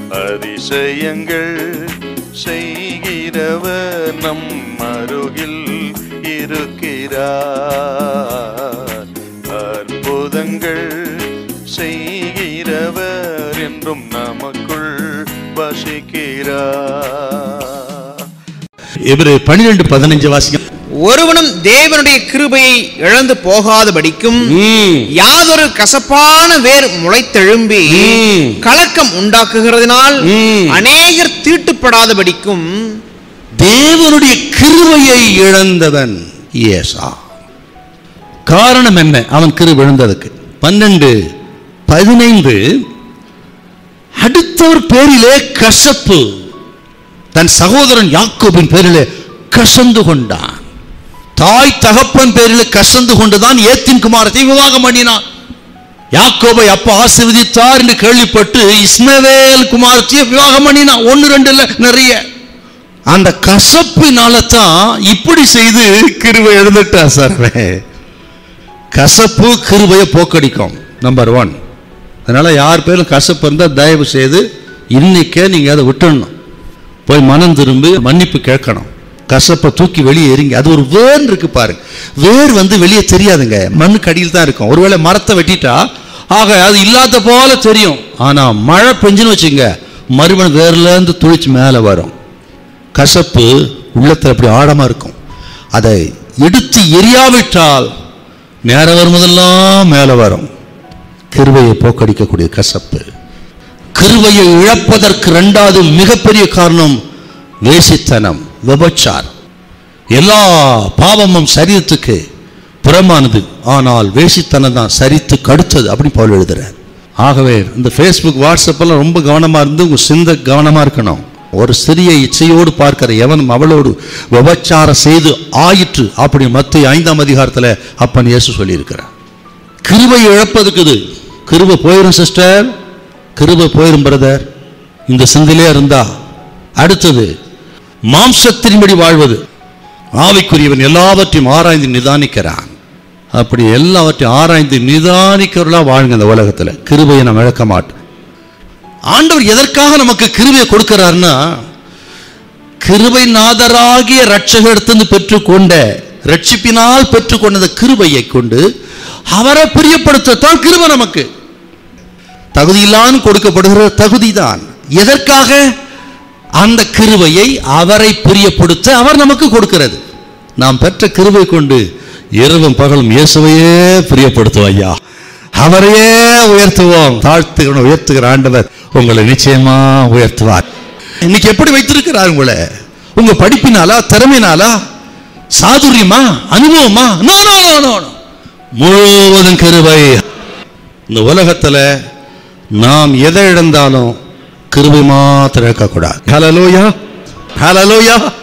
அதிசயங்கள் செய்கிறவர் நம் அருகில் இருக்கிறார் அற்புதங்கள் செய்கிறவர் என்றும் நமக்குள் வசிக்கிறார் இவரு பனிரெண்டு பதினஞ்சு வாசிக்கும் ஒருவனும் தேவனுடைய கிருபையை இழந்து போகாதபடிக்கும் யாதொரு கசப்பான வேர் முளைத்தெழும்பி ம். கலக்கம் உண்டாக்குகிறதினால் ம். அநேகர் தீட்டுப்படாதபடிக்கும் தேவனுடைய கிருபையை இழந்தவன் ஏசா காரணம் என்ன அவன் கிருபை இழந்ததுக்கு பன்னெண்டு பதினைந்து அடுத்தவர் பேரிலே கசப்பு தன் சகோதரன் யாக்கோபின் பேரிலே கசந்து கொண்டான் தாய் தகப்பன் பேரிலே கசந்து கொண்டுதான் ஏத்தின் குமாரத்தை விவாகம் பண்ணினான் யாக்கோபை அப்பா ஆசீர்வதித்தார் என்று கேள்விப்பட்டு இஸ்மவேல் குமாரத்தையே விவாகம் பண்ணினான் ஒன்னு ரெண்டு இல்ல நிறைய அந்த கசப்பினால தான் இப்படி செய்து கிருபை எழுந்துட்டா சார் அவன். கசப்பு கிருபையை போக்கடிக்கும் நம்பர் ஒன் அதனால யார் பேரும் கசப்பு இருந்தால் தயவு செய்து இன்னைக்கே நீங்க அதை விட்டுடணும் போய் மனம் திரும்பி மன்னிப்பு கேட்கணும் கசப்பை தூக்கி வெளியே எறிங்க அது ஒரு வேர் இருக்கு பாருங்க வேர் வந்து வெளியே தெரியாதுங்க மண்ணுக்கு அடியில் தான் இருக்கும் ஒருவேளை மரத்தை வெட்டிட்டா ஆக அது இல்லாத போல தெரியும் ஆனா மழை பெஞ்சுன்னு வச்சுங்க மறுபடியும் வேர்ல இருந்து துளிச்சு மேலே வரும் கசப்பு உள்ளத்தில் அப்படி ஆழமா இருக்கும் அதை எடுத்து எரியாவிட்டால் நேரம் வரும்போதெல்லாம் மேலே வரும் கிருபையை போக்கடிக்கக்கூடிய கசப்பு கிருபையை இழப்பதற்கு இரண்டாவது மிகப்பெரிய காரணம் வேசித்தனம் விபச்சார் எல்லா பாவமும் சரீரத்துக்கு புறமானது ஆனால் வேசித்தனம் தான் சரித்துக்கு அடுத்தது அப்படி பவுல் எழுதுறார் ஆகவே இந்த ஃபேஸ்புக் வாட்ஸ்அப் எல்லாம் ரொம்ப கவனமா இருந்து உங்க சிந்த கவனமா இருக்கணும் ஒரு சிறிய இச்சையோடு பார்க்கிற எவனும் அவளோடு விபச்சாரம் செய்து ஆயிற்று அப்படி மத்திய ஐந்தாம் அதிகாரத்துல அப்பன் இயேசு சொல்லியிருக்கிறார் கிருபை இழப்பதுக்கு இது கிருபை போயிரும் சிஸ்டர் கிருபை போயிரும் பிரதர் இந்த சிந்திலே இருந்தா அடுத்தது மாம்சத்தின்படி வாழ்வது ஆவிக்குரியவன் எல்லாவற்றையும் ஆராய்ந்து நிதானிக்கிறான் அப்படி எல்லாவற்றையும் ஆராய்ந்து நிதானிக்கிறவர்களா வாழுங்க இந்த உலகத்துல கிருபையை நம்ம இழக்க மாட்டோம் ஆண்டவர் எதற்காக நமக்கு கிருபையை கொடுக்கிறாருன்னா கிருபை நாதராகிய ரட்சகத்திலிருந்து பெற்றுக்கொண்ட ரட்சிப்பினால் பெற்றுக்கொண்ட அந்த கிருபையை கொண்டு அவரை பிரியப்படுத்தத்தான் கிருபை நமக்கு தகுதியில்லான்னு கொடுக்கப்படுகிற தகுதிதான் எதற்காக அந்த கிருபையை அவரை பிரியப்படுத்த அவர் நமக்கு கொடுக்கிறது நாம் பெற்ற கிருபை கொண்டு இரவும் பகலும் இயேசுவையே பிரியப்படுத்துவோம் ஐயா அவரையே உயர்த்துவோம் தாழ்த்துகிறோம் உயர்த்துகிற ஆண்டவர் உங்களை நிச்சயமா உயர்த்துவார் இன்னைக்கு எப்படி வைத்திருக்கிறார் உங்களை உங்க படிப்பினாலா திறமையினாலா சாதுரியமா அனுபவமா no no no no no. முழுவதும் கிருபை இந்த உலகத்துல நாம் எதை இழந்தாலும் கிருபை மாத்திரம் இழக்கக்கூடாது ஹலலோயா ஹலலோயா